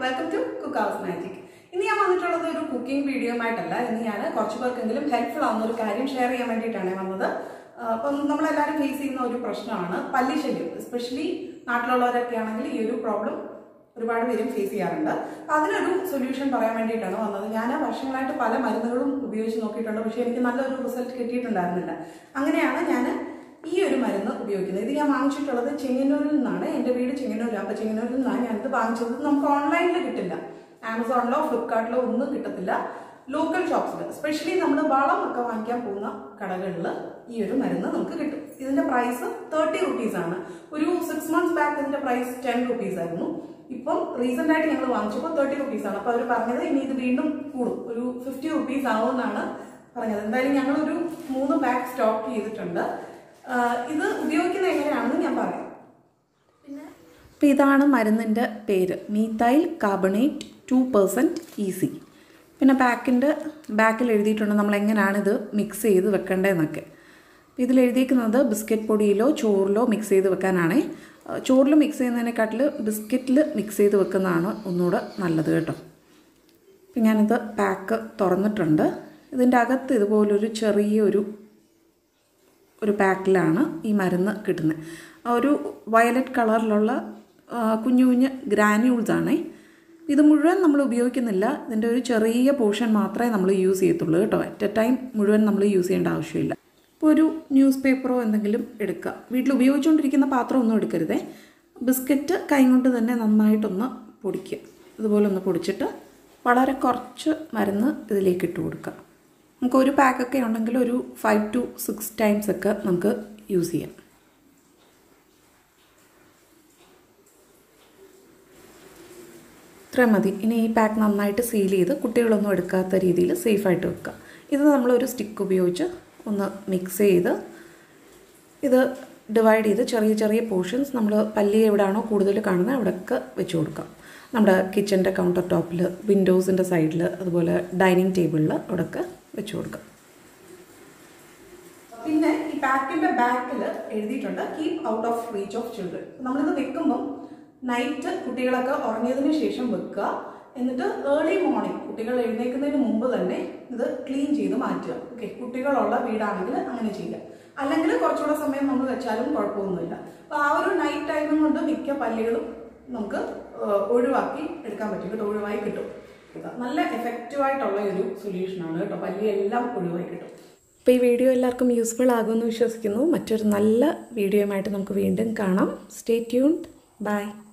welcome to cook house magic ഇന്ന് ഞാൻ വന്നിട്ടുള്ളത് ഒരു കുക്കിംഗ് വീഡിയോ ആയിട്ടല്ല ഇന്ന് ഞാൻ കുറച്ച് പേർക്കെങ്കിലും ഹെൽപ്ഫുൾ ആവുന്ന ഒരു കാര്യം ഷെയർ ചെയ്യാൻ വേണ്ടിയിട്ടാണ് വന്നത് ആ, അപ്പം നമ്മളെല്ലാവരും ഫേസ് ചെയ്യുന്ന ഒരു പ്രശ്നമാണ് പല്ലി ശല്യം എസ്പെഷ്യലി നാട്ടിലുള്ളവരൊക്കെ ആണെങ്കിൽ ഈ ഒരു പ്രോബ്ലം ഒരുപാട് പേരും ഫേസ് ചെയ്യാറുണ്ട് അപ്പം അതിനൊരു സൊല്യൂഷൻ പറയാൻ വേണ്ടിയിട്ടാണ് വന്നത് ഞാൻ വർഷങ്ങളായിട്ട് പല മരുന്നുകളും ഉപയോഗിച്ച് നോക്കിയിട്ടുണ്ട് പക്ഷേ എനിക്ക് നല്ലൊരു റിസൾട്ട് കിട്ടിയിട്ടുണ്ടായിരുന്നില്ല അങ്ങനെയാണ് ഞാൻ ഈ ഒരു മരുന്ന് ഉപയോഗിക്കുന്നത് ഇത് ഞാൻ വാങ്ങിച്ചിട്ടുള്ളത് ചെങ്ങന്നൂരിൽ നിന്നാണ് എൻ്റെ വീട് ചെങ്ങന്നൂരിൽ അപ്പോൾ ചെങ്ങന്നൂരിൽ നിന്നാണ് ഞാനിത് വാങ്ങിച്ചത് ഇത് നമുക്ക് ഓൺലൈനിൽ കിട്ടില്ല ആമസോണിലോ ഫ്ലിപ്കാർട്ടിലോ ഒന്നും കിട്ടത്തില്ല ലോക്കൽ ഷോപ്സിൽ എസ്പെഷ്യലി നമ്മൾ വളമൊക്കെ വാങ്ങിക്കാൻ പോകുന്ന കടകളിൽ ഈ ഒരു മരുന്ന് നമുക്ക് കിട്ടും ഇതിന്റെ പ്രൈസ് തേർട്ടി റുപ്പീസ് ആണ് ഒരു സിക്സ് മന്ത്സ് ബാക്ക് ഇതിന്റെ പ്രൈസ് ടെൻ റുപ്പീസ് ആയിരുന്നു ഇപ്പം റീസെന്റ് ആയിട്ട് ഞങ്ങൾ വാങ്ങിച്ചപ്പോൾ തേർട്ടി റുപ്പീസ് ആണ് അപ്പോൾ അവർ പറഞ്ഞത് ഇനി ഇത് വീണ്ടും കൂടും ഒരു ഫിഫ്റ്റി റുപ്പീസ് ആവുമെന്നാണ് പറഞ്ഞത് എന്തായാലും ഞങ്ങൾ ഒരു മൂന്ന് ബാഗ് സ്റ്റോക്ക് ചെയ്തിട്ടുണ്ട് ആ, ഇത് ഉപയോഗിക്കുന്നത് എങ്ങനെയാണെന്ന് ഞാൻ പറയാം പിന്നെ അപ്പോൾ ഇതാണ് മരുന്നിൻ്റെ പേര് മീത്തൈൽ കാർബണേറ്റ് ടു പെർസെൻറ്റ് ഈസി പിന്നെ ബാക്കിൻ്റെ ബാക്കിൽ എഴുതിയിട്ടുണ്ട് നമ്മൾ എങ്ങനെയാണ് ഇത് മിക്സ് ചെയ്ത് വെക്കേണ്ടതെന്നൊക്കെ അപ്പോൾ ഇതിൽ എഴുതിയിരിക്കുന്നത് ബിസ്ക്കറ്റ് പൊടിയിലോ ചോറിലോ മിക്സ് ചെയ്ത് വെക്കാനാണ് ചോറിൽ മിക്സ് ചെയ്യുന്നതിനെക്കാട്ടിൽ ബിസ്ക്കറ്റിൽ മിക്സ് ചെയ്ത് വെക്കുന്നതാണ് ഒന്നുകൂടെ നല്ലത് കേട്ടോ അപ്പം ഞാനിത് പാക്ക് തുറന്നിട്ടുണ്ട് ഇതിൻ്റെ അകത്ത് ഇതുപോലൊരു ചെറിയൊരു ഒരു പാക്കിലാണ് ഈ മരുന്ന് കിട്ടുന്നത് ഒരു വയലറ്റ് കളറിലുള്ള ആ, കുഞ്ഞു കുഞ്ഞ് ഗ്രാന്യൂൾസ് ആണേ ഇത് മുഴുവൻ നമ്മൾ ഉപയോഗിക്കുന്നില്ല ഇതിൻ്റെ ഒരു ചെറിയ പോർഷൻ മാത്രമേ നമ്മൾ യൂസ് ചെയ്യത്തുള്ളൂ കേട്ടോ അറ്റ് എ ടൈം മുഴുവൻ നമ്മൾ യൂസ് ചെയ്യേണ്ട ആവശ്യമില്ല ഇപ്പോൾ ഒരു ന്യൂസ് പേപ്പറോ എന്തെങ്കിലും എടുക്കുക വീട്ടിൽ ഉപയോഗിച്ചുകൊണ്ടിരിക്കുന്ന പാത്രം ഒന്നും എടുക്കരുതേ ബിസ്ക്കറ്റ് കൈ കൊണ്ട് തന്നെ നന്നായിട്ടൊന്ന് പൊടിക്കുക ഇതുപോലെ ഒന്ന് പൊടിച്ചിട്ട് വളരെ കുറച്ച് മരുന്ന് ഇതിലേക്ക് ഇട്ട് കൊടുക്കുക നമുക്ക് ഒരു പാക്കൊക്കെ ഉണ്ടെങ്കിൽ ഒരു ഫൈവ് ടു സിക്സ് ടൈംസ് ഒക്കെ നമുക്ക് യൂസ് ചെയ്യാം ഇത്രയും മതി ഇനി ഈ പാക്ക് നന്നായിട്ട് സീൽ ചെയ്ത് കുട്ടികളൊന്നും എടുക്കാത്ത രീതിയിൽ സേഫായിട്ട് വെക്കുക ഇത് നമ്മളൊരു സ്റ്റിക്ക് ഉപയോഗിച്ച് ഒന്ന് മിക്സ് ചെയ്ത് ഇത് ഡിവൈഡ് ചെയ്ത് ചെറിയ ചെറിയ പോർഷൻസ് നമ്മൾ പല്ലി എവിടെയാണോ കൂടുതൽ കാണുന്നത് അവിടെയൊക്കെ വെച്ച് കൊടുക്കാം നമ്മുടെ കിച്ചൻ്റെ കൗണ്ടർ ടോപ്പിൽ വിൻഡോസിൻ്റെ സൈഡിൽ അതുപോലെ ഡൈനിങ് ടേബിളിൽ അവിടെയൊക്കെ വെച്ച് കൊടുക്കാം പിന്നെ ഈ പാക്കിന്റെ ബാക്കിൽ എഴുതിയിട്ടുണ്ട് keep out of reach of children നമ്മളിത് വെക്കുമ്പം നൈറ്റ് കുട്ടികളൊക്കെ ഉറങ്ങിയതിന് ശേഷം വെക്കുക എന്നിട്ട് ഏർലി മോർണിംഗ് കുട്ടികൾ എഴുന്നേൽക്കുന്നതിന് മുമ്പ് തന്നെ ഇത് ക്ലീൻ ചെയ്ത് മാറ്റുക ഓക്കെ കുട്ടികളുള്ള വീടാണെങ്കിൽ അങ്ങനെ ചെയ്യുക അല്ലെങ്കിൽ കുറച്ചുകൂടെ സമയം നമ്മൾ വെച്ചാലും കുഴപ്പമൊന്നുമില്ല അപ്പോൾ ആ ഒരു നൈറ്റ് ടൈമും കൊണ്ട് മിക്ക പല്ലികളും നമുക്ക് ഏഹ്, ഒഴിവാക്കി എടുക്കാൻ പറ്റും കേട്ടോ ഒഴിവായി കിട്ടും നല്ല എഫക്റ്റീവായിട്ടുള്ള ഒരു സൊല്യൂഷനാണ് കേട്ടോ പല്ലി എല്ലാം ഒഴിവായി കിട്ടും അപ്പോൾ ഈ വീഡിയോ എല്ലാവർക്കും യൂസ്ഫുൾ ആകുമെന്ന് വിശ്വസിക്കുന്നു മറ്റൊരു നല്ല വീഡിയോയുമായിട്ട് നമുക്ക് വീണ്ടും കാണാം സ്റ്റേ ട്യൂൺഡ് ബൈ